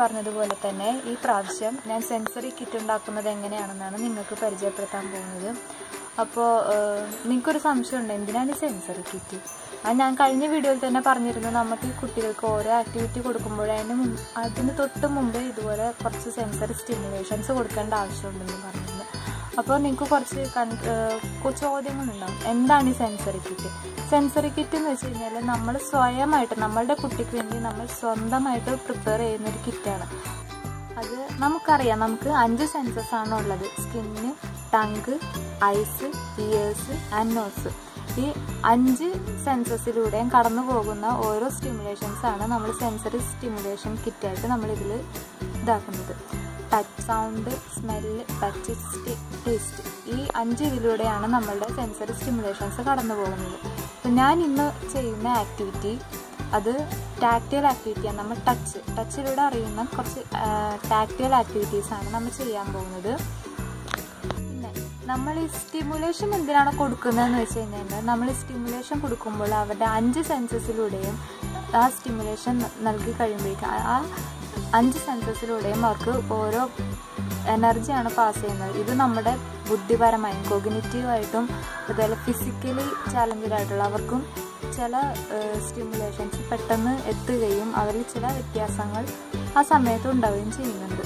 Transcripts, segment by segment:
പറഞ്ഞതുപോലെ തന്നെ ഈ പ്രാവശ്യം ഞാൻ സെൻസറി കിറ്റ് ഉണ്ടാക്കുന്നത് എങ്ങനെയാണെന്നാണ് നിങ്ങൾക്ക് പരിചയപ്പെടുത്താൻ പോകുന്നത് അപ്പോൾ നിങ്ങൾക്കൊരു സംശയമുണ്ട് എന്തിനാണ് ഈ സെൻസറി കിറ്റ് അത് ഞാൻ കഴിഞ്ഞ വീഡിയോയിൽ തന്നെ പറഞ്ഞിരുന്നു നമുക്ക് ഈ കുട്ടികൾക്ക് ഓരോ ആക്ടിവിറ്റി കൊടുക്കുമ്പോൾ അതിന് മുൻ- അതിന് തൊട്ട് മുമ്പേ ഇതുപോലെ കുറച്ച് സെൻസറി സ്റ്റിമുലേഷൻസ് കൊടുക്കേണ്ട ആവശ്യമുണ്ടെന്ന് പറഞ്ഞിരുന്നു അപ്പോൾ നിങ്ങൾക്ക് കുറച്ച് കൺ ഏഹ് ചോദ്യങ്ങളുണ്ടാവും എന്താണ് ഈ സെൻസറി കിറ്റ് സെൻസറി കിറ്റ് എന്ന് വെച്ച് കഴിഞ്ഞാൽ നമ്മൾ സ്വയമായിട്ട് നമ്മളുടെ കുട്ടിക്ക് വേണ്ടി നമ്മൾ സ്വന്തമായിട്ട് പ്രിപ്പയർ ചെയ്യുന്ന ഒരു കിറ്റാണ് അത് നമുക്കറിയാം നമുക്ക് അഞ്ച് സെൻസസ് ആണ് ഉള്ളത് skin tongue eyes ears and nose ഈ അഞ്ച് സെൻസസിലൂടെയും കടന്നു പോകുന്ന ഓരോ സ്റ്റിമുലേഷൻസ് ആണ് നമ്മൾ സെൻസറി സ്റ്റിമുലേഷൻ കിറ്റായിട്ട് നമ്മൾ ഇതിൽ ഇതാക്കുന്നത് touch sound smell touch taste ഈ അഞ്ച് ഇതിലൂടെയാണ് നമ്മളുടെ സെൻസറി സ്റ്റിമുലേഷൻസ് കടന്നു പോകുന്നത് അപ്പം ഞാൻ ഇന്ന് ചെയ്യുന്ന ആക്ടിവിറ്റി അത് ടാക്റ്റൈൽ ആക്ടിവിറ്റിയാണ് നമ്മൾ ടച്ച് ടച്ചിലൂടെ അറിയുന്ന കുറച്ച് ടാക്റ്റൈൽ ആക്ടിവിറ്റീസ് ആണ് നമ്മൾ ചെയ്യാൻ പോകുന്നത് പിന്നെ നമ്മൾ ഈ സ്റ്റിമുലേഷൻ എന്തിനാണ് കൊടുക്കുന്നതെന്ന് വെച്ച് കഴിഞ്ഞാൽ നമ്മൾ ഈ സ്റ്റിമുലേഷൻ കൊടുക്കുമ്പോൾ അവരുടെ അഞ്ച് സെൻസസിലൂടെയും ആ സ്റ്റിമുലേഷൻ നൽകി കഴിയുമ്പോഴേക്കും ആ- ആ അഞ്ച് സെൻസസിലൂടെയും അവർക്ക് ഓരോ എനർജിയാണ് പാസ് ചെയ്യുന്നത് ഇത് നമ്മുടെ ബുദ്ധിപരമായും കോഗ്നിറ്റീവായിട്ടും അതുപോലെ ഫിസിക്കലി ചാലഞ്ചഡ് അവർക്കും ചില സ്റ്റിമുലേഷൻസ് പെട്ടെന്ന് എത്തുകയും അവരിൽ ചില വ്യത്യാസങ്ങൾ ആ സമയത്ത് ഉണ്ടാവുകയും ചെയ്യുന്നുണ്ട്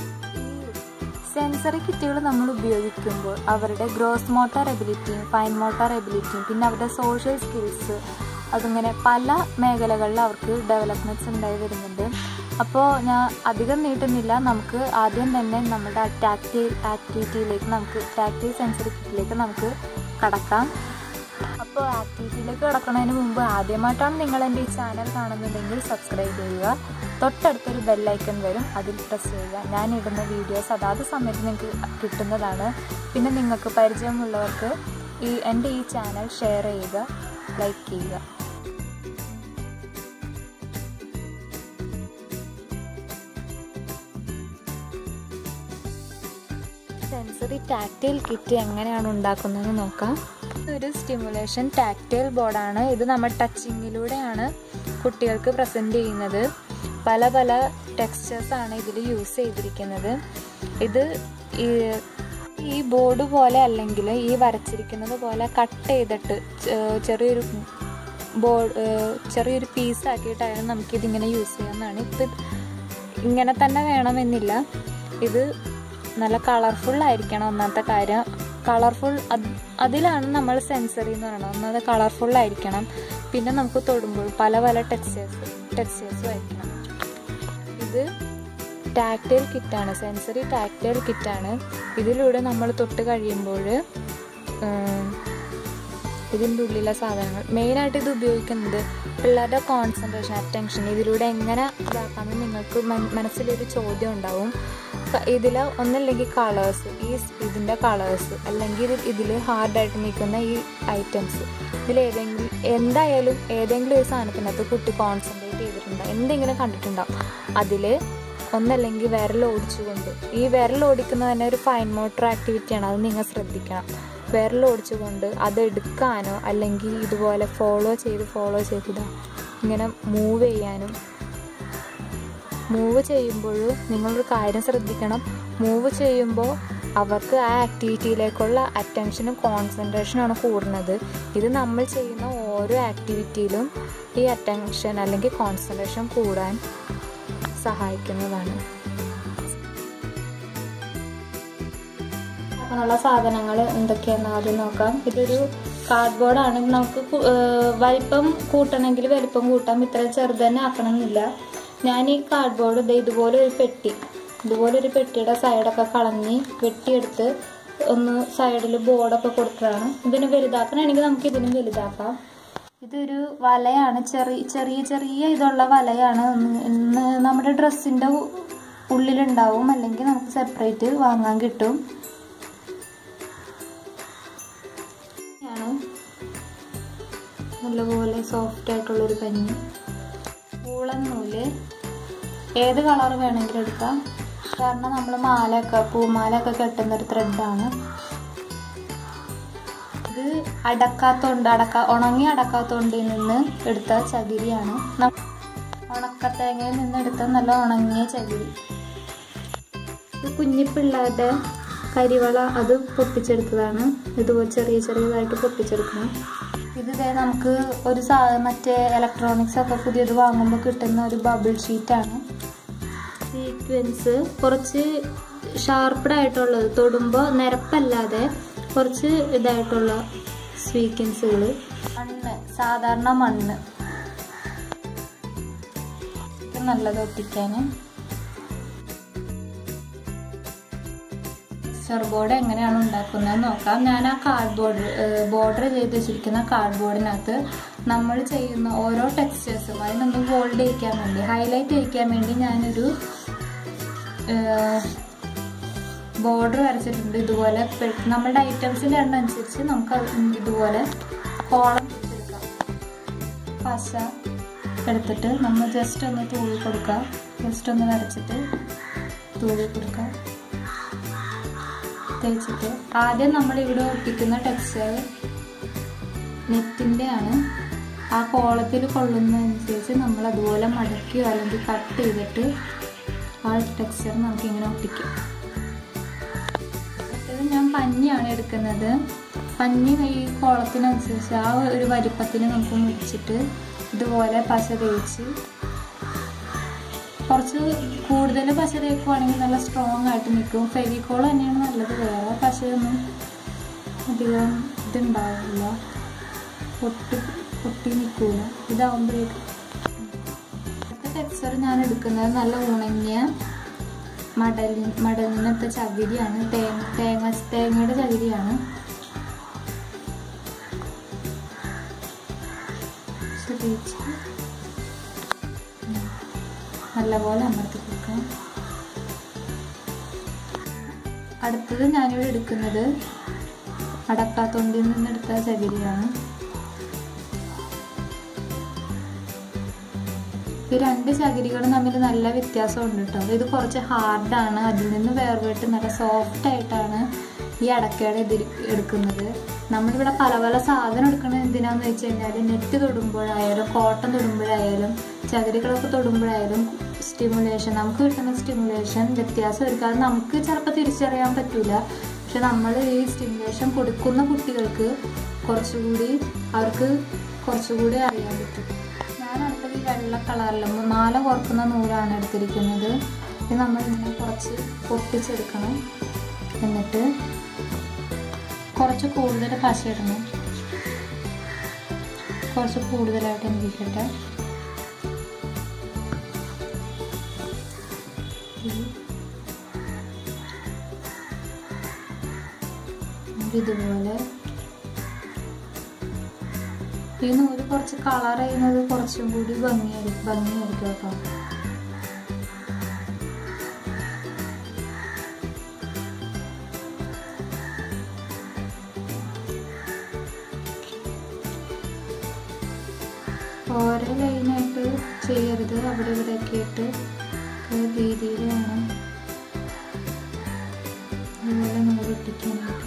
സെൻസറി കിറ്റുകൾ നമ്മൾ ഉപയോഗിക്കുമ്പോൾ അവരുടെ ഗ്രോസ് മോട്ടോർ എബിലിറ്റിയും ഫൈൻ മോട്ടോർ എബിലിറ്റിയും പിന്നെ അവരുടെ സോഷ്യൽ സ്കിൽസ് അതിങ്ങനെ പല മേഖലകളിൽ അവർക്ക് ഡെവലപ്മെൻറ്റ്സ് ഉണ്ടായി വരുന്നുണ്ട് അപ്പോൾ ഞാൻ അധികം നീട്ടുന്നില്ല നമുക്ക് ആദ്യം തന്നെ നമ്മുടെ ടാക്റ്റൈൽ ആക്ടിവിറ്റിയിലേക്ക് നമുക്ക് ടാക്റ്റൈൽ സെൻസറി കിറ്റിലേക്ക് നമുക്ക് കടക്കാം അപ്പോൾ ആക്ടിവിറ്റിയിലേക്ക് കിടക്കുന്നതിന് മുമ്പ് ആദ്യമായിട്ടാണ് നിങ്ങൾ എൻ്റെ ഈ ചാനൽ കാണുന്നുണ്ടെങ്കിൽ സബ്സ്ക്രൈബ് ചെയ്യുക തൊട്ടടുത്തൊരു ബെല്ലൈക്കൺ വരും അതിൽ പ്രസ് ചെയ്യുക ഞാൻ ഇടുന്ന വീഡിയോസ് അതാത് സമയത്ത് നിങ്ങൾക്ക് കിട്ടുന്നതാണ് പിന്നെ നിങ്ങൾക്ക് പരിചയമുള്ളവർക്ക് ഈ എൻ്റെ ഈ ചാനൽ ഷെയർ ചെയ്യുക ലൈക്ക് ചെയ്യുക സെൻസറി ടാക്റ്റൈൽ കിറ്റ് എങ്ങനെയാണ് ഉണ്ടാക്കുന്നതെന്ന് നോക്കാം ഒരു സ്റ്റിമുലേഷൻ ടാക്റ്റൈൽ ബോർഡാണ് ഇത് നമ്മൾ ടച്ചിങ്ങിലൂടെയാണ് കുട്ടികൾക്ക് പ്രസൻറ്റ് ചെയ്യുന്നത് പല പല ടെക്സ്ചേഴ്സ് ആണ് ഇതിൽ യൂസ് ചെയ്തിരിക്കുന്നത് ഇത് ഈ- ഈ ബോർഡ് പോലെ അല്ലെങ്കിൽ ഈ വരച്ചിരിക്കുന്നത് പോലെ കട്ട് ചെയ്തിട്ട് ചെ- ചെറിയൊരു ബോർഡ് ചെറിയൊരു പീസ് ആക്കിയിട്ടായാലും നമുക്കിതിങ്ങനെ യൂസ് ചെയ്യാവുന്നതാണ് ഇപ്പം ഇങ്ങനെ തന്നെ വേണമെന്നില്ല ഇത് നല്ല കളർഫുൾ ആയിരിക്കണം ഒന്നാമത്തെ കാര്യം കളർഫുൾ അതിലാണ് നമ്മൾ സെൻസറി എന്ന് പറയുന്നത് ഒന്നാമത് കളർഫുൾ ആയിരിക്കണം പിന്നെ നമുക്ക് തൊടുമ്പോൾ പല പല ടെക്സ്റ്റേഴ്സ് ടെക്സ്റ്റേഴ്സും ആയിരിക്കണം ഇത് ടാക്റ്റൈൽ കിറ്റാണ് സെൻസറി ടാക്റ്റൈൽ കിറ്റാണ് ഇതിലൂടെ നമ്മൾ തൊട്ട് കഴിയുമ്പോൾ ഇതിൻ്റെ ഉള്ളിലെ സാധനങ്ങൾ മെയിനായിട്ട് ഇത് ഉപയോഗിക്കുന്നത് പിള്ളേരുടെ കോൺസെൻട്രേഷൻ അറ്റൻഷൻ ഇതിലൂടെ എങ്ങനെ ഇതാക്കാമെന്ന് നിങ്ങൾക്ക് മൻ- മനസ്സിലൊരു ചോദ്യം ഉണ്ടാവും ഇതിൽ ഒന്നല്ലെങ്കിൽ കളേഴ്സ് ഈ ഇതിൻ്റെ കളേഴ്സ് അല്ലെങ്കിൽ ഇതിൽ ഹാർഡായിട്ട് നിൽക്കുന്ന ഈ ഐറ്റംസ് ഇതിൽ ഏതെങ്കിലും എന്തായാലും ഏതെങ്കിലും ഒരു സാധനത്തിനകത്ത് കുട്ടി കോൺസെൻട്രേറ്റ് ചെയ്തിട്ടുണ്ടാവും എന്തെങ്കിലും കണ്ടിട്ടുണ്ടാവും അതിൽ ഒന്നല്ലെങ്കിൽ വിരൽ ഓടിച്ചുകൊണ്ട് ഈ വിരൽ ഓടിക്കുന്നത് തന്നെ ഒരു ഫൈൻ മോട്ടർ ആക്ടിവിറ്റിയാണ് അത് നിങ്ങൾ ശ്രദ്ധിക്കണം വിരൽ ഓടിച്ചുകൊണ്ട് അത് എടുക്കാനോ അല്ലെങ്കിൽ ഇതുപോലെ ഫോളോ ചെയ്ത് ഫോളോ ചെയ്തിടാം ഇങ്ങനെ മൂവ് ചെയ്യാനും മൂവ് ചെയ്യുമ്പോൾ നിങ്ങളൊരു കാര്യം ശ്രദ്ധിക്കണം മൂവ് ചെയ്യുമ്പോൾ അവർക്ക് ആ ആക്ടിവിറ്റിയിലേക്കുള്ള അറ്റൻഷനും കോൺസെൻട്രേഷനുമാണ് കൂടുന്നത് ഇത് നമ്മൾ ചെയ്യുന്ന ഓരോ ആക്ടിവിറ്റിയിലും ഈ അറ്റൻഷൻ അല്ലെങ്കിൽ കോൺസെൻട്രേഷൻ കൂടാൻ സഹായിക്കുന്നതാണ് അങ്ങനെയുള്ള സാധനങ്ങൾ എന്തൊക്കെയാണെന്ന് ആദ്യം നോക്കാം ഇതൊരു കാർഡ്ബോർഡാണ് നമുക്ക് കു- ഏഹ് വലിപ്പം കൂട്ടണമെങ്കിൽ വലിപ്പം കൂട്ടാം ഇത്ര ചെറുത് തന്നെ ആക്കണമെന്നില്ല ഞാൻ ഈ കാർഡ്ബോർഡ് ഇത് ഇതുപോലെ ഒരു പെട്ടി ഇതുപോലെ ഒരു പെട്ടിയുടെ സൈഡൊക്കെ കളഞ്ഞ് വെട്ടിയെടുത്ത് ഒന്ന് സൈഡിൽ ബോർഡൊക്കെ കൊടുത്തതാണ് ഇതിന് വലുതാക്കണമെങ്കിൽ നമുക്ക് ഇതിനും വലുതാക്കാം ഇതൊരു വലയാണ് ചെറിയ ചെറിയ ചെറിയ ഇതുള്ള വലയാണ് ഒന്ന് ഇന്ന് നമ്മുടെ ഡ്രസ്സിൻ്റെ ഉള്ളിലുണ്ടാവും അല്ലെങ്കിൽ നമുക്ക് സെപ്പറേറ്റ് വാങ്ങാൻ കിട്ടും ആണ് നല്ലപോലെ സോഫ്റ്റ് ആയിട്ടുള്ളൊരു പഞ്ഞി പൂളൻ നൂല് ഏത് കളർ വേണമെങ്കിലും എടുക്കാം കാരണം നമ്മൾ മാലയൊക്കെ പൂമാലയൊക്കെ കെട്ടുന്ന ഒരു ത്രെഡാണ് ഇത് അടക്കാത്തോണ്ട് അടക്ക ഉണങ്ങി അടക്കാത്തോണ്ടിൽ നിന്ന് എടുത്ത ചകിരിയാണ് ന- ഉണക്കത്തേങ്ങയിൽ നിന്നെടുത്ത നല്ല ഉണങ്ങിയ ചകിരി ഇത് കുഞ്ഞി പിള്ളേരുടെ കരിവള അത് പൊട്ടിച്ചെടുത്തതാണ് ഇതുപോലെ ചെറിയ ചെറിയതായിട്ട് പൊട്ടിച്ചെടുക്കണം ഇത് ദേ നമുക്ക് ഒരു സാ മറ്റേ ഇലക്ട്രോണിക്സ് ഒക്കെ പുതിയത് വാങ്ങുമ്പോൾ കിട്ടുന്ന ഒരു ബബിൾ ഷീറ്റാണ് സീക്വൻസ് കുറച്ച് ഷാർപ്പ്ഡ് ആയിട്ടുള്ളത് തൊടുമ്പോൾ നിരപ്പല്ലാതെ കുറച്ച് ഇതായിട്ടുള്ള സ്വീക്വൻസുകൾ മണ്ണ് സാധാരണ മണ്ണ് ഇത് നല്ലത് ഒട്ടിക്കാൻ മിക്സർ ബോർഡ് എങ്ങനെയാണ് ഉണ്ടാക്കുന്നത് നോക്കാം ഞാൻ ആ കാർഡ് ബോർഡ് ബോർഡർ ചെയ്ത് വെച്ചിരിക്കുന്ന കാർഡ് ബോർഡിനകത്ത് നമ്മൾ ചെയ്യുന്ന ഓരോ ടെക്സ്റ്റേഴ്സും അതിനൊന്ന് ഗോൾഡ് ചെയ്യിക്കാൻ വേണ്ടി ഹൈലൈറ്റ് ചെയ്യിക്കാൻ വേണ്ടി ഞാനൊരു ബോർഡർ വരച്ചിട്ടുണ്ട് ഇതുപോലെ പെ- നമ്മളുടെ ഐറ്റംസിൻ്റെ എണ്ണം അനുസരിച്ച് നമുക്ക് അത് ഇതുപോലെ കോളം പിടിച്ചെടുക്കാം പശ എടുത്തിട്ട് നമ്മൾ ജസ്റ്റ് ഒന്ന് തൂവി കൊടുക്കുക ജസ്റ്റ് ഒന്ന് വരച്ചിട്ട് തൂവി കൊടുക്കുക തേച്ചിട്ട് ആദ്യം നമ്മൾ ഇവിടെ ഒട്ടിക്കുന്ന ടെക്സ്ചർ നെറ്റിൻ്റെ ആണ് ആ കോളത്തിൽ കൊള്ളുന്നതനുസരിച്ച് നമ്മൾ അതുപോലെ മടക്കിയോ അല്ലെങ്കിൽ കട്ട് ചെയ്തിട്ട് ആ ടെക്സ്ചർ നമുക്ക് ഇങ്ങനെ ഒട്ടിക്കാം അടുത്തത് ഞാൻ പഞ്ഞിയാണ് എടുക്കുന്നത് പഞ്ഞി ഈ കോളത്തിനനുസരിച്ച് ആ ഒരു വലിപ്പത്തിന് നമുക്ക് മുറിച്ചിട്ട് ഇതുപോലെ പശ തേച്ച് കുറച്ച് കൂടുതൽ പശ തേക്കുവാണെങ്കിൽ നല്ല സ്ട്രോങ് ആയിട്ട് നിൽക്കും ഫെവിക്കോൾ തന്നെയാണ് നല്ലത് വേറെ പശയൊന്നും അധികം ഇതുണ്ടാവില്ല പൊട്ടി പൊട്ടി നിൽക്കൂല ഇതാവുമ്പോഴേക്കും അടുത്ത ടെക്സ്ചർ ഞാൻ എടുക്കുന്നത് നല്ല ഉണങ്ങിയ മടലി മടലിനത്തെ ചകിരിയാണ് തേങ്ങ തേങ്ങ തേങ്ങയുടെ ചകിരിയാണ് ശ്രദ്ധിച്ച് നല്ലപോലെ അമർത്തി കൊടുക്കാം അടുത്തത് ഞാനിവിടെ എടുക്കുന്നത് അടക്കാത്തൊണ്ടിൽ നിന്നെടുത്ത ചകിരിയാണ് ഈ രണ്ട് ചകിരികളും തമ്മിൽ നല്ല വ്യത്യാസമുണ്ട് കേട്ടോ ഇത് കുറച്ച് ഹാർഡാണ് അതിൽ നിന്ന് വേർപെട്ട് നല്ല സോഫ്റ്റ് ആയിട്ടാണ് ഈ അടക്കയുടെ ഇത് എടുക്കുന്നത് നമ്മളിവിടെ പല പല സാധനം എടുക്കുന്നത് എന്തിനാന്ന് വെച്ച് കഴിഞ്ഞാൽ നെറ്റ് തൊടുമ്പോഴായാലും കോട്ടൺ തൊടുമ്പോഴായാലും ചകിരികളൊക്കെ തൊടുമ്പോഴായാലും സ്റ്റിമുലേഷൻ നമുക്ക് കിട്ടുന്ന സ്റ്റിമുലേഷൻ വ്യത്യാസം എടുക്കാതെ നമുക്ക് ചിലപ്പോൾ തിരിച്ചറിയാൻ പറ്റില്ല പക്ഷെ നമ്മൾ ഈ സ്റ്റിമുലേഷൻ കൊടുക്കുന്ന കുട്ടികൾക്ക് കുറച്ചുകൂടി അവർക്ക് കുറച്ചുകൂടി അറിയാൻ പറ്റും ഞാൻ അടുത്തത് ഈ വെള്ള കളറിലും മാല കോർക്കുന്ന നൂലാണ് എടുത്തിരിക്കുന്നത് ഇത് നമ്മൾ ഇങ്ങനെ കുറച്ച് പൊട്ടിച്ചെടുക്കണം എന്നിട്ട് കുറച്ച് കൂടുതൽ പശ ഇടണം കുറച്ച് കൂടുതലായിട്ട് എന്തിക്കട്ടെ ഇതുപോലെ ഈ നൂല് കുറച്ച് കളർ ചെയ്യുന്നത് കുറച്ചും കൂടി ഭംഗിയായിരിക്കും ഭംഗിയായിരിക്കും കേട്ടോ ഓരോ ലൈനായിട്ട് ചെയ്യരുത് അവിടെ ഇവിടെയൊക്കെ ഇട്ട് ഒരു രീതിയിൽ വേണം ഇതുപോലെ നൂലിട്ടിക്കാനായിട്ട്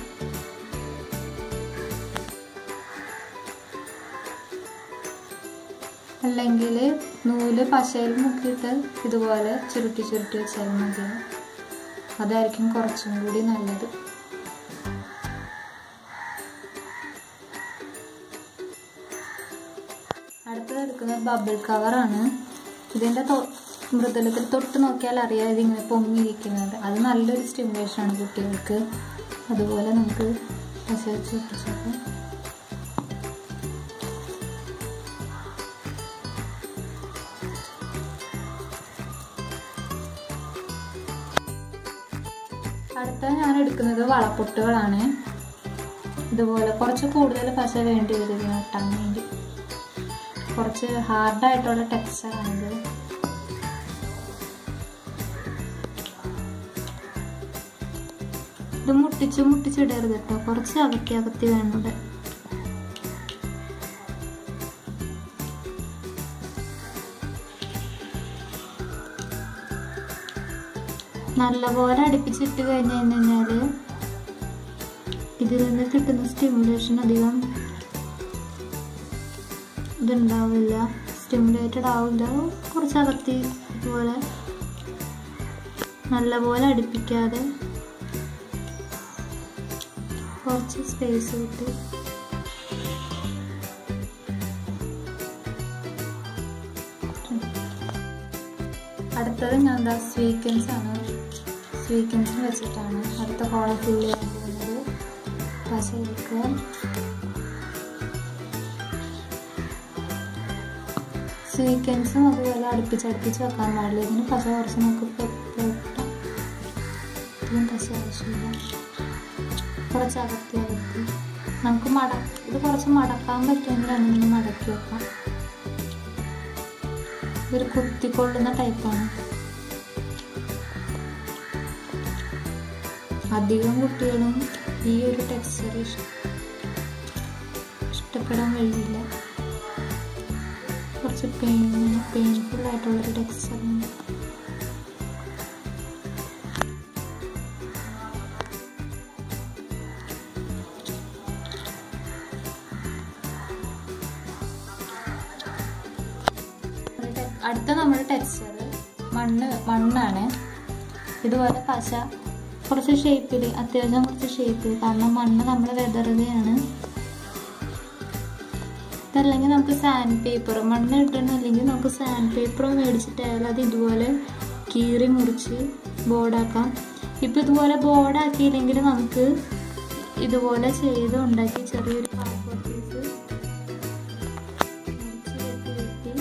അല്ലെങ്കിൽ നൂല് പശയിൽ മുക്കിയിട്ട് ഇതുപോലെ ചുരുട്ടി ചുരുട്ടി വെച്ചാൽ മതി അതായിരിക്കും കുറച്ചും കൂടി നല്ലത് അടുത്തത് എടുക്കുന്നത് ബബിൾ കവറാണ് ഇതിൻ്റെ മൃദുലത്തിൽ തൊട്ട് നോക്കിയാൽ അറിയാം ഇതിങ്ങനെ പൊങ്ങിയിരിക്കുന്നുണ്ട് അത് നല്ലൊരു സ്റ്റിമുലേഷൻ ആണ് കുട്ടികൾക്ക് അതുപോലെ നമുക്ക് പശ വെച്ച് ഒട്ടിച്ചേക്കാം അടുത്ത ഞാൻ എടുക്കുന്നത് വളപ്പൊട്ടുകളാണ് ഇതുപോലെ കുറച്ച് കൂടുതൽ പശ വേണ്ടി വരും ഇതിന് വെട്ടാൻ വേണ്ടി കുറച്ച് ഹാർഡായിട്ടുള്ള ടെക്സ്ചറാണിത് ഇത് മുട്ടിച്ച് മുട്ടിച്ചിടരുത് കേട്ടോ കുറച്ച് അകത്തി അകത്തി വേണം ഇവിടെ നല്ലപോലെ അടുപ്പിച്ചിട്ട് കഴിഞ്ഞ് കഴിഞ്ഞാൽ ഇതിൽ നിന്ന് കിട്ടുന്ന സ്റ്റിമുലേഷൻ അധികം ഇതുണ്ടാവില്ല സ്റ്റിമുലേറ്റഡ് ആവില്ല കുറച്ച് അകത്തി ഇതുപോലെ നല്ലപോലെ അടുപ്പിക്കാതെ കുറച്ച് സ്പേസ് വിട്ട് അടുത്തത് ഞാൻ എന്താ സ്വീക്കൻസ് ആണ് സ്വീക്കൻസ് വെച്ചിട്ടാണ് അടുത്ത കോളം ഫില്ല് ചെയ്യാൻ പോകുന്നത് പശ എടുക്കുക സ്വീക്കൻസും അതുപോലെ അടുപ്പിച്ച് അടുപ്പിച്ച് വെക്കാൻ പാടില്ല ഇതിന് പശ കുറച്ച് നമുക്ക് പെട്ടാം ഇതിനും പശ ആവശ്യമില്ല കുറച്ച് അകത്തി അകത്തി നമുക്ക് മട ഇത് കുറച്ച് മടക്കാൻ പറ്റുമെങ്കിൽ അങ്ങനെ മടക്കി വെക്കാം ഇതൊരു കുത്തിക്കൊള്ളുന്ന ടൈപ്പാണ് അധികം കുട്ടികളും ഈ ഒരു ടെക്സ്ചർ ഇഷ്ടപ്പെടാൻ കഴിയില്ല കുറച്ച് പെയിൻ പെയിൻഫുൾ ആയിട്ടുള്ളൊരു ടെക്സ്ചറാണ് അടുത്ത നമ്മുടെ ടെക്സ്ചർ മണ്ണ് മണ്ണാണ് ഇതുപോലെ പശ കുറച്ച് ഷേപ്പിൽ അത്യാവശ്യം കുറച്ച് ഷേപ്പിൽ കാരണം മണ്ണ് നമ്മൾ വെതറുകയാണ് ഇതല്ലെങ്കിൽ നമുക്ക് സാൻഡ് പേപ്പർ മണ്ണ് ഇടണമെങ്കിൽ നമുക്ക് സാൻഡ് പേപ്പർ മേടിച്ചിട്ടായാലും അത് ഇതുപോലെ കീറി മുറിച്ച് ബോർഡാക്കാം ഇപ്പം ഇതുപോലെ ബോർഡാക്കിയില്ലെങ്കിൽ നമുക്ക് ഇതുപോലെ ചെയ്ത് ഉണ്ടാക്കി ചെറിയൊരു കാർഡ്ബോർഡ് പീസ് മുറിച്ച് വെട്ടി വെട്ടി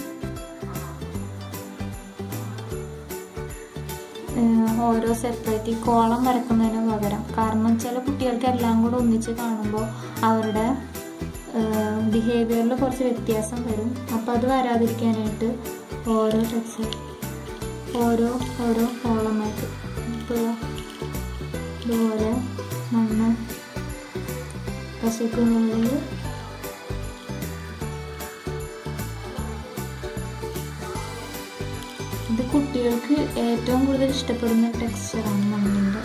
ഓരോ സെപ്പറേറ്റ് ഈ കോളം വരക്കുന്നതിന് പകരം കാരണം ചില കുട്ടികൾക്ക് എല്ലാം കൂടെ ഒന്നിച്ച് കാണുമ്പോൾ അവരുടെ ബിഹേവിയറിൽ കുറച്ച് വ്യത്യാസം വരും അപ്പോൾ അത് വരാതിരിക്കാനായിട്ട് ഓരോ ടെക്സ് ഓരോ ഓരോ കോളമായിട്ട് ഇപ്പോൾ ഇതുപോലെ മണ്ണ് പശുക്കുള്ളിൽ ഇത് കുട്ടികൾക്ക് ഏറ്റവും കൂടുതൽ ഇഷ്ടപ്പെടുന്ന ടെക്സ്ചറാണ് മണ്ണിൻ്റെ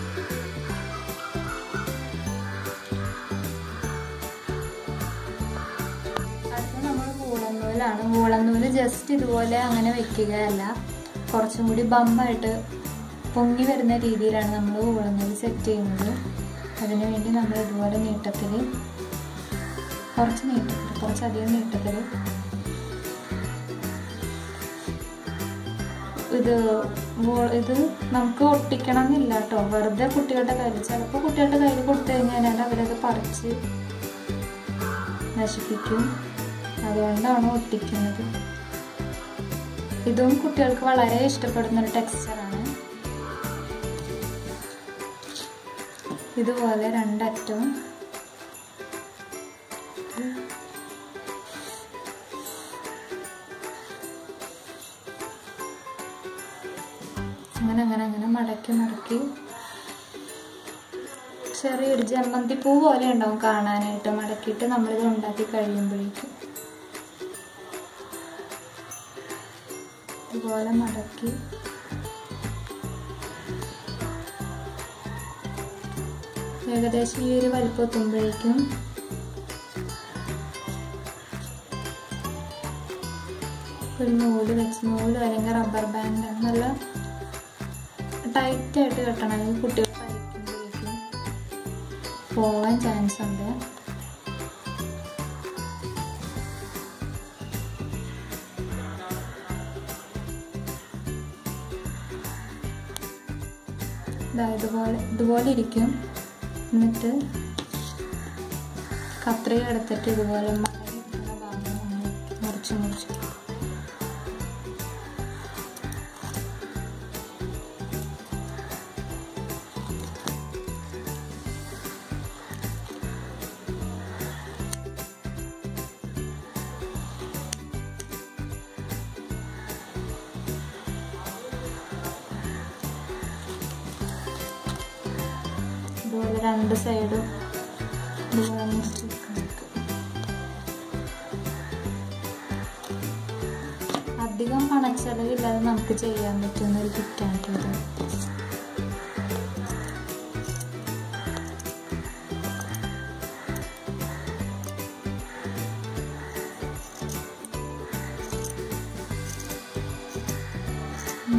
അടുത്ത നമ്മൾ വൂളന്നൂലാണ് വൂളന്നൂല് ജസ്റ്റ് ഇതുപോലെ അങ്ങനെ വെക്കുകയല്ല കുറച്ചും കൂടി ബമ്മായിട്ട് പൊങ്ങി വരുന്ന രീതിയിലാണ് നമ്മൾ വൂളന്നൂല് സെറ്റ് ചെയ്യുന്നത് അതിനു വേണ്ടി നമ്മൾ ഇതുപോലെ നീട്ടത്തിൽ കുറച്ച് നീട്ടത്തിൽ കുറച്ചധികം നീട്ടത്തിൽ ഇത് ഇത് നമുക്ക് ഒട്ടിക്കണം എന്നില്ല കേട്ടോ വെറുതെ കുട്ടികളുടെ കയ്യിൽ ചിലപ്പോൾ കുട്ടികളുടെ കയ്യിൽ കൊടുത്തു കഴിഞ്ഞാൽ അവരത് പറിച്ച് നശിപ്പിക്കും അതുകൊണ്ടാണ് ഒട്ടിക്കുന്നത് ഇതും കുട്ടികൾക്ക് വളരെ ഇഷ്ടപ്പെടുന്ന ഒരു ടെക്സ്ചറാണ് ഇതുപോലെ രണ്ടറ്റവും അങ്ങനെ അങ്ങനെ അങ്ങനെ മടക്കി മടക്കി ചെറിയൊരു ജമ്മന്തി പൂ പോലെ ഉണ്ടാവും കാണാനായിട്ട് മടക്കിയിട്ട് നമ്മളിത് ഉണ്ടാക്കി കഴിയുമ്പോഴേക്കും ഇതുപോലെ മടക്കി ഏകദേശം ഈ ഒരു വലിപ്പം എത്തുമ്പോഴേക്കും ഒരു നൂല് വെച്ച് നൂല് അല്ലെങ്കിൽ റബ്ബർ ബാൻഡ് നല്ല ടൈറ്റായിട്ട് കെട്ടണം അല്ലെങ്കിൽ കുട്ടികൾ കഴിക്കുമ്പോഴേക്കും പോവാൻ ചാൻസ് ഉണ്ട് ഇതുപോലെ ഇതുപോലെ ഇരിക്കും എന്നിട്ട് കത്രിക എടുത്തിട്ട് ഇതുപോലെ മടങ്ങിയിട്ടുള്ള ഭാഗം നമ്മൾ മുറിച്ച് മുറിച്ച് ഇതുപോലെ രണ്ട് സൈഡും ഇതുപോലെ മുറിച്ച് വെക്കണം. അധികം പണച്ചെലവില്ലാതെ നമുക്ക് ചെയ്യാൻ പറ്റുന്ന ഒരു കിറ്റാണ് ഇത്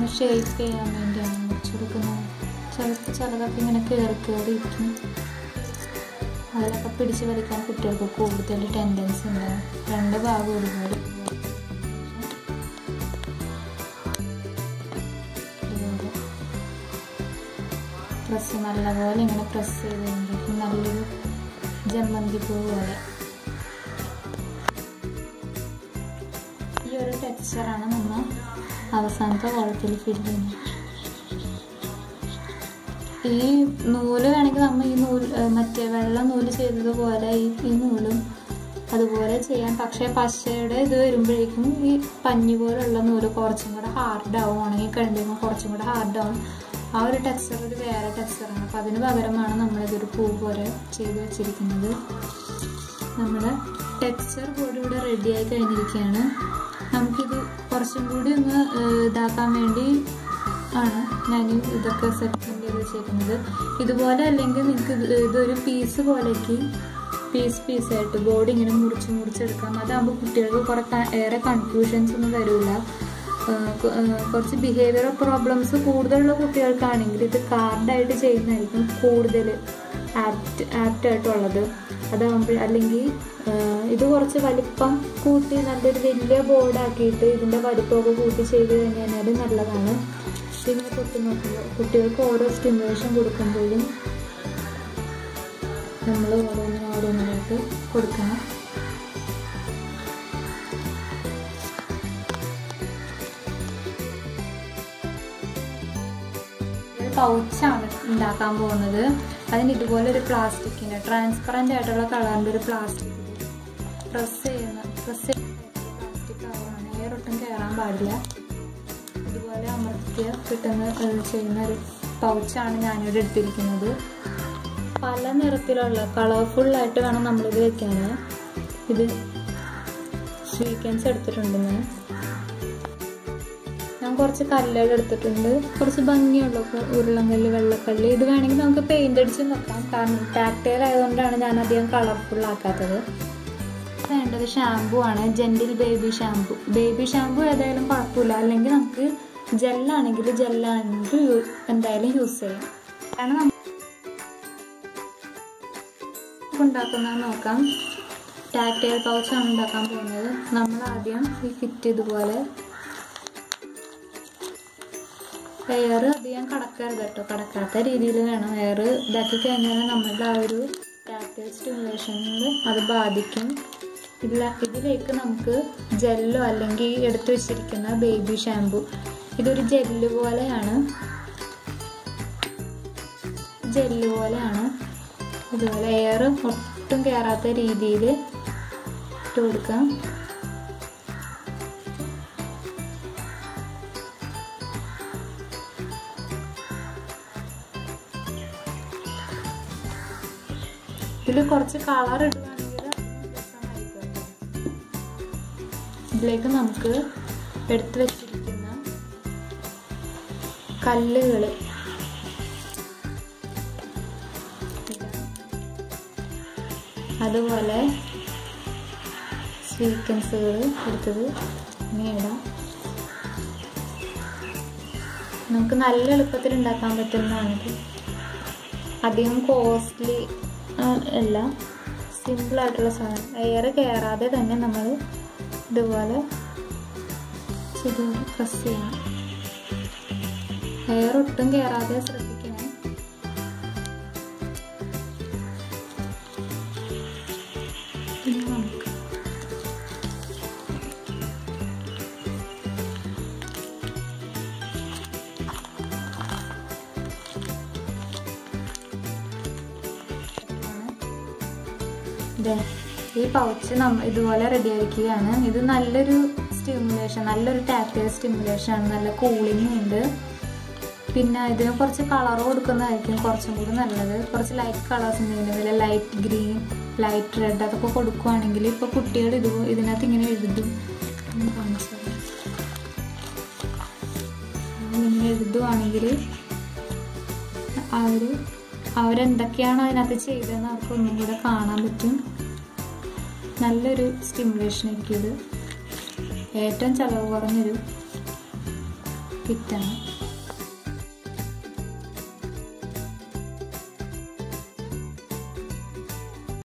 ഷേപ്പ് ചെയ്യാൻ വേണ്ടിയാണ് മുറിച്ചെടുക്കുന്നത് ചിലപ്പോൾ ചിലതൊക്കെ ഇങ്ങനെ കയറി കയറി ഇരിക്കും അതിലൊക്കെ പിടിച്ച് വലിക്കാൻ കുട്ടികൾക്ക് കൂടുതൽ ടെൻഡൻസി ഉണ്ട് രണ്ട് ഭാഗം ഒരുപോലെ പ്രസ് നല്ലപോലെ ഇങ്ങനെ പ്രസ് ചെയ്ത് കഴിയുമ്പോഴേക്കും നല്ലൊരു ജമ്മന്തി പൂ പോലെ ഈ ഒരു ടെക്സ്ചറാണ് നമ്മൾ അവസാനത്തെ കുളത്തിൽ ഫില്ല് ചെയ്യുന്നത് ഈ നൂല് വേണമെങ്കിൽ നമ്മൾ ഈ നൂല് ഏഹ് മറ്റേ വെള്ള നൂല് ചെയ്തതുപോലെ ഈ ഈ നൂലും അതുപോലെ ചെയ്യാം പക്ഷേ പശയുടെ ഇത് വരുമ്പോഴേക്കും ഈ പഞ്ഞി പോലുള്ള നൂല് കുറച്ചും കൂടെ ഹാർഡാവും ഉണങ്ങി കഴിയുമ്പോഴേക്കും കുറച്ചും കൂടെ ഹാർഡാവും ആ ഒരു ടെക്സ്ചർ ഒരു വേറെ ടെക്സ്ചറാണ് അപ്പം അതിന് പകരമാണ് നമ്മളിതൊരു പൂ പോലെ ചെയ്ത് വെച്ചിരിക്കുന്നത് നമ്മുടെ ടെക്സ്ചർ കൂടി ഇവിടെ റെഡിയായി കഴിഞ്ഞിരിക്കുകയാണ് നമുക്കിത് കുറച്ചും കൂടി ഒന്ന് ഏഹ്, ഇതാക്കാൻ വേണ്ടി ആണ് ഞാൻ ഇതൊക്കെ സെറ്റ് ചെയ്ത് വെച്ചേക്കുന്നത് ഇതുപോലെ അല്ലെങ്കിൽ നിങ്ങൾക്ക് ഇത് ഇതൊരു പീസ് പോലേക്ക് പീസ് പീസായിട്ട് ബോഡി ഇങ്ങനെ മുറിച്ച് മുറിച്ചെടുക്കാം അതാകുമ്പോൾ കുട്ടികൾക്ക് കുറെ ക- ഏറെ കൺഫ്യൂഷൻസ് ഒന്നും വരില്ല കുറച്ച് ബിഹേവിയറൽ പ്രോബ്ലംസ് കൂടുതലുള്ള കുട്ടികൾക്കാണെങ്കിൽ ഇത് കാർഡായിട്ട് ചെയ്യുന്നതായിരിക്കും കൂടുതൽ ആപ്റ്റ് ആപ്റ്റായിട്ടുള്ളത് അതാകുമ്പോൾ അല്ലെങ്കിൽ ആഹ് ഇത് കുറച്ച് വലിപ്പം കൂട്ടി നല്ലൊരു വലിയ ബോർഡാക്കിയിട്ട് ഇതിൻ്റെ വലിപ്പമൊക്കെ കൂട്ടി ചെയ്ത് കഴിഞ്ഞാൽ നല്ലതാണ് ഇതിങ്ങനെ തൊട്ട് നോക്കുമ്പോൾ കുട്ടികൾക്ക് ഓരോ സ്റ്റിമുലേഷൻ കൊടുക്കുമ്പോഴും നമ്മൾ ഓരോന്നിനും ഓരോന്നിനായിട്ട് കൊടുക്കണം ഒരു പൗച്ചാണ് ഉണ്ടാക്കാൻ പോകുന്നത് അതിന് ഇതുപോലെ ഒരു പ്ലാസ്റ്റിക്കിൻ്റെ ട്രാൻസ്പെറൻ്റ് ആയിട്ടുള്ള കളറിൻ്റെ ഒരു പ്ലാസ്റ്റിക് പ്രസ് ചെയ്യുന്ന പ്രസ് ചെയ്യുന്ന പ്ലാസ്റ്റിക് കവറാണ് എയർ ഒട്ടും കയറാൻ പാടില്ല ഇതുപോലെ അമർത്തിയ കിട്ടുന്ന ഏഹ്, ചെയ്യുന്ന ഒരു പൗച്ചാണ് ഞാനിവിടെ എടുത്തിരിക്കുന്നത് പല നിറത്തിലുള്ള കളർഫുള്ളായിട്ട് വേണം നമ്മളിത് വെക്കാൻ ഇത് സ്വീക്കൻസ് എടുത്തിട്ടുണ്ട് ഞാൻ ഞാൻ കുറച്ച് കല്ലുകൾ എടുത്തിട്ടുണ്ട് കുറച്ച് ഭംഗിയുള്ള ഉ- ഉരുളങ്കല്ല് വെള്ളക്കല്ല് ഇത് വേണമെങ്കിൽ നമുക്ക് പെയിന്റ് അടിച്ച് വെക്കാം കാരണം ടാക്ടൈൽ ആയതുകൊണ്ടാണ് ഞാൻ അധികം കളർഫുൾ ആക്കാത്തത് വേണ്ടത് ഷാമ്പു ആണ് gentle baby shampoo baby shampoo ഏതായാലും കുഴപ്പമില്ല അല്ലെങ്കിൽ നമുക്ക് ജെല്ലാണെങ്കിൽ ജെല്ലാണെങ്കിൽ എന്തായാലും യൂസ് ചെയ്യാം കാരണം നമുക്ക് ഉണ്ടാക്കുന്നത് നോക്കാം ടാക്ടൈൽ പൗച്ചാണ് ഉണ്ടാക്കാൻ പോകുന്നത് നമ്മൾ ആദ്യം ഈ കിറ്റ് ഇതുപോലെ എയർ അധികം കടക്കരുത് കേട്ടോ കടക്കാത്ത രീതിയിൽ വേണം എയർ ഇതാക്കി കഴിഞ്ഞാൽ നമ്മളുടെ ആ ഒരു ടാക്ടൈൽ സ്റ്റിമുലേഷനിൽ അത് ബാധിക്കും ഇതില ഇതിലേക്ക് നമുക്ക് ജെല്ലോ അല്ലെങ്കിൽ എടുത്തു വെച്ചിരിക്കുന്ന ബേബി ഷാമ്പു ഇതൊരു ജെല്ല് പോലെയാണ് ജെല്ല് പോലെയാണ് ഇതുപോലെ എയർ ഒട്ടും കയറാത്ത രീതിയിൽ ഇട്ട് കൊടുക്കാം ഇതിൽ കുറച്ച് കളർ ഇടുകയാണെങ്കിൽ രസമായിരിക്കും കേട്ടോ. ഇതിലേക്ക് നമുക്ക് എടുത്തു വെച്ചിരിക്കുന്ന കല്ലുകൾ അതുപോലെ സ്വീക്കൻസുകൾ എടുത്തത് ഇങ്ങനെ ഇടാം നമുക്ക് നല്ല എളുപ്പത്തിൽ ഉണ്ടാക്കാൻ പറ്റുന്നതാണിത് അധികം കോസ്റ്റ്ലി അല്ല സിമ്പിളായിട്ടുള്ള സാധനം എയർ കയറാതെ തന്നെ നമ്മൾ ഇതുപോലെ ചെയ്ത് പ്രസ് ചെയ്യണം എയർ ഒട്ടും കയറാതെ ശ്രദ്ധിക്കണം ഇനി നമുക്ക് ദേ, ഈ പൗച്ച് നമ്മ ഇതുപോലെ റെഡി ആയിരിക്കുകയാണ് ഇത് നല്ലൊരു സ്റ്റിമുലേഷൻ നല്ലൊരു ടാക്ടൈൽ സ്റ്റിമുലേഷൻ ആണ് നല്ല കൂളിംഗ് ഉണ്ട് പിന്നെ ഇതിന് കുറച്ച് കളർ കൊടുക്കുന്നതായിരിക്കും കുറച്ചും കൂടി നല്ലത് കുറച്ച് ലൈറ്റ് കളേഴ്സ് എന്തെങ്കിലും വല്ല ലൈറ്റ് ഗ്രീൻ ലൈറ്റ് റെഡ് അതൊക്കെ കൊടുക്കുവാണെങ്കിൽ ഇപ്പോൾ കുട്ടികൾ ഇത് ഇതിനകത്ത് ഇങ്ങനെ എഴുതും ഒന്ന് കാണിച്ചു തരാം. ഇങ്ങനെ എഴുതുവാണെങ്കിൽ അവർ അവരെന്തൊക്കെയാണ് അതിനകത്ത് ചെയ്തതെന്ന് അവർക്ക് ഒന്നും കൂടെ കാണാൻ പറ്റും നല്ലൊരു സ്റ്റിമുലേഷൻ ആയിരിക്കും ഇത് ഏറ്റവും ചിലവ് കുറഞ്ഞൊരു കിറ്റാണ്